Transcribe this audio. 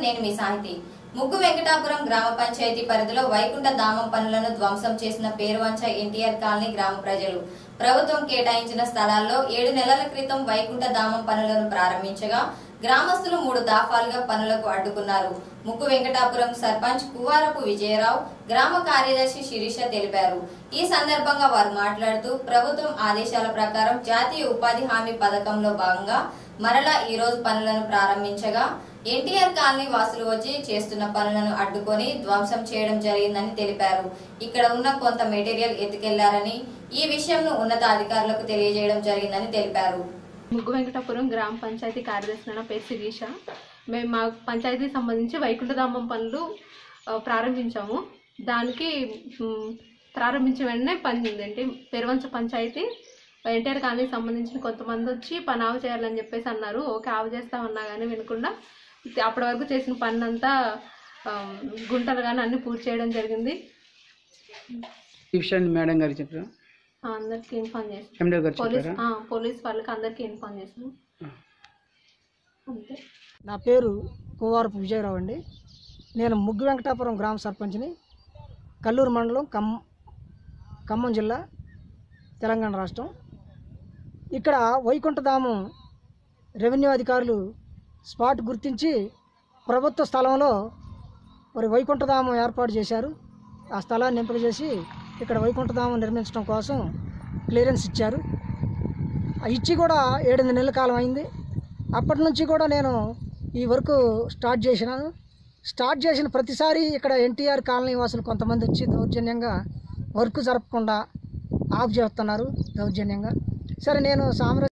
నేను మీ సాహితి ముగ్గు వెంకటాపురం గ్రామ పంచాయతీ పరిధిలో వైకుంఠ ధామం పనులను ధ్వంసం చేసిన పేరువంచ ఎన్టీఆర్ కాలనీ గ్రామ ప్రజలు ప్రభుత్వం కేటాయించిన స్థలాల్లో ఏడు నెలల క్రితం వైకుంఠ ధామం పనులను ప్రారంభించగా గ్రామస్తులు మూడు దాఫాలుగా పనులకు అడ్డుకున్నారు ముక్కు వెంకటాపురం సర్పంచ్ కువారపు విజయరావు గ్రామ కార్యదర్శి శిరీష తెలిపారు ఈ సందర్భంగా వారు మాట్లాడుతూ ప్రభుత్వం ఆదేశాల ప్రకారం జాతీయ ఉపాధి హామీ పథకంలో భాగంగా మరలా ఈ రోజు పనులను ప్రారంభించగా ఎన్టీఆర్ కాలనీ వాసులు వచ్చి చేస్తున్న పనులను అడ్డుకొని ధ్వంసం చేయడం జరిగిందని తెలిపారు ఇక్కడ ఉన్న కొంత మెటీరియల్ ఎత్తుకెళ్లారని ఈ విషయంను ఉన్నత అధికారులకు తెలియజేయడం జరిగిందని తెలిపారు ముగ్గు వెంకటాపురం గ్రామ పంచాయతీ కార్యదర్శి నా పేరు శిరీష మేము మా పంచాయతీకి సంబంధించి వైకుంఠధామం పనులు ఆ, ప్రారంభించాము దానికి మ్, ప్రారంభించిన వెంటనే పని ఏంటి పెరువంచ పంచాయతీ ఎన్టీఆర్ కాలనీకి సంబంధించిన కొంతమంది వచ్చి పని ఆవు చేయాలని చెప్పేసి అన్నారు ఓకే ఆవు చేస్తామన్నా కానీ వినకుండా అప్పటి వరకు చేసిన పని అంతా ఆ, గుంటలు కానీ అన్నీ పూర్తి చేయడం జరిగింది ఈ విషయాన్ని మేడం గారు చెప్పారు ఆ, అందరికీ ఇన్ఫార్మ్ చేసాం ఎండో గారు పోలీస్ చెప్పారా ఆ, పోలీస్ వాళ్ళకి అందరికీ ఇన్ఫార్మ్ చేసాం అంతే నా పేరు కువారపు విజయరావు అండి నేను ముగ్గు వెంకటాపురం గ్రామ సర్పంచ్ని కల్లూరు మండలం ఖమ్ ఖమ్మం జిల్లా తెలంగాణ రాష్ట్రం ఇక్కడ వైకుంఠధామం రెవెన్యూ అధికారులు స్పాట్ గుర్తించి ప్రభుత్వ స్థలంలో మరి వైకుంఠధామం ఏర్పాటు చేశారు ఆ స్థలాన్ని ఎంపిక చేసి ఇక్కడ వైకుంఠధామం నిర్మించడం కోసం క్లియరెన్స్ ఇచ్చారు ఆ ఇచ్చి కూడా ఏడెనిమిది నెలల కాలం అయింది అప్పటి నుంచి కూడా నేను ఈ వర్క్ స్టార్ట్ చేసినాను స్టార్ట్ చేసిన ప్రతిసారి ఇక్కడ ఎన్టీఆర్ కాలనీ వాసులు కొంతమంది వచ్చి దౌర్జన్యంగా వర్క్ జరపకుండా ఆఫ్ చేస్తున్నారు దౌర్జన్యంగా సరే నేను సామర